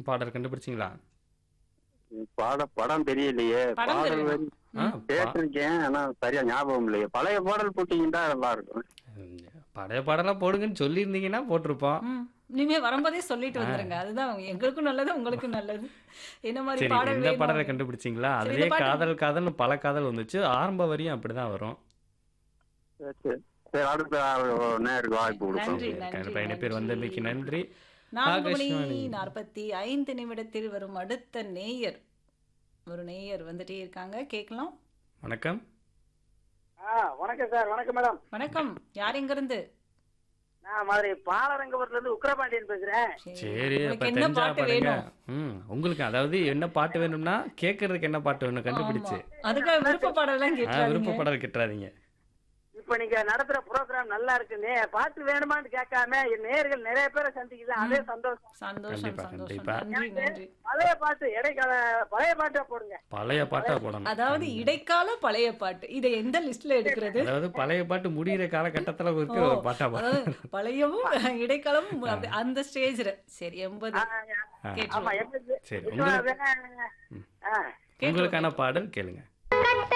பாடல் கண்டுபிடிச்சிங்களா பாட படம் தெரியலையே படம் பாடல் தெரியல. வரி ஆ, பா- கேட்டிருக்கேன் ஆனா சரியா ஞாபகம் இல்லையே பழைய பாடல் போட்டீங்கன்னா நல்லா இருக்கும் பழைய பாடலாம் போடுங்கன்னு சொல்லியிருந்தீங்கன்னா போட்டிருப்போம் ம். இனிமே வரும்போதே சொல்லிட்டு வந்துருங்க அதுதான் எங்களுக்கும் நல்லது உங்களுக்கும் நல்லது என்ன மாதிரி சரி இப்ப பாடல் இந்த பாடலை வேணும் கண்டுபிடிச்சிங்களா சரி, அதுலயே இந்த பாட்டு- காதல் காதல்னு பல காதல் வந்துச்சு ஆரம்ப வரியும் அப்படிதான் வரும் சரி, சரி. சரி அடுத்த நேருக்கு வாய்ப்பு கொடுப்போம் நன்றி கண்டிப்பா நன்றி என் பேர் வந்தமைக்கு நன்றி நான்கு மணி ஆகாஷ்வாணி. நாற்பத்தி ஐந்து நிமிடத்தில் வரும் அடுத்த நேயர் ஒரு நேயர் வந்துட்டே இருக்காங்க கேட்கலாம் வணக்கம் ஆ வணக்கம் சார் வணக்கம் மேடம் வணக்கம் யார் எங்க இருந்து நான் மதுரை பாலரங்கபுரத்துல இருந்து உக்ரபாண்டியன் பேசுறேன் சரி அப்ப உங்களுக்கு என்ன தெரிஞ்சா பாட்டு பாடுங்க வேணும் ம் உங்களுக்கு அதாவது என்ன பாட்டு வேணும்னா கேட்கறதுக்கு என்ன பாட்டு வேணும் கண்டுபிடிச்சு ஆமா. அதுக்காக விருப்ப பாடலாம் ஆ, கேட்கறாங்க விருப்ப பாடல் கேட்டுறாதீங்க இப்ப நீங்க நடத்துற ப்ரோக்ராம் நல்லா இருக்குன்னு பாட்டு வேணுமான்னு கேட்காம என் நேயர்கள் நிறைய பேரை சந்திக்குது அதே சந்தோஷம் சந்தோஷம் கண்டிப்பா, சந்தோஷம் கண்டிப்பா. நன்றி நன்றி பழைய பாட்டு இடைக்கால பழைய பாட்டா போடுங்க பழைய பாட்டா போடணும் அதாவது இடைக்கால பழைய பாட்டு இதை எந்த லிஸ்ட்ல எடுக்கிறது அதாவது பழைய பாட்டு முடியிற காலகட்டத்துல இருக்கிற ஒரு பாட்டா பாடு அதாவது பழையவும் இடைக்காலமும் அப்படி அந்த ஸ்டேஜ்ல சரி எண்பது ஆ, ஆ. ஆமா கேட்டுருவோம் எங்களுக்கு சரி இப்போ உங்களுக்கு வேணா- ஆ உங்களுக்கான பாடல் கேளுங்க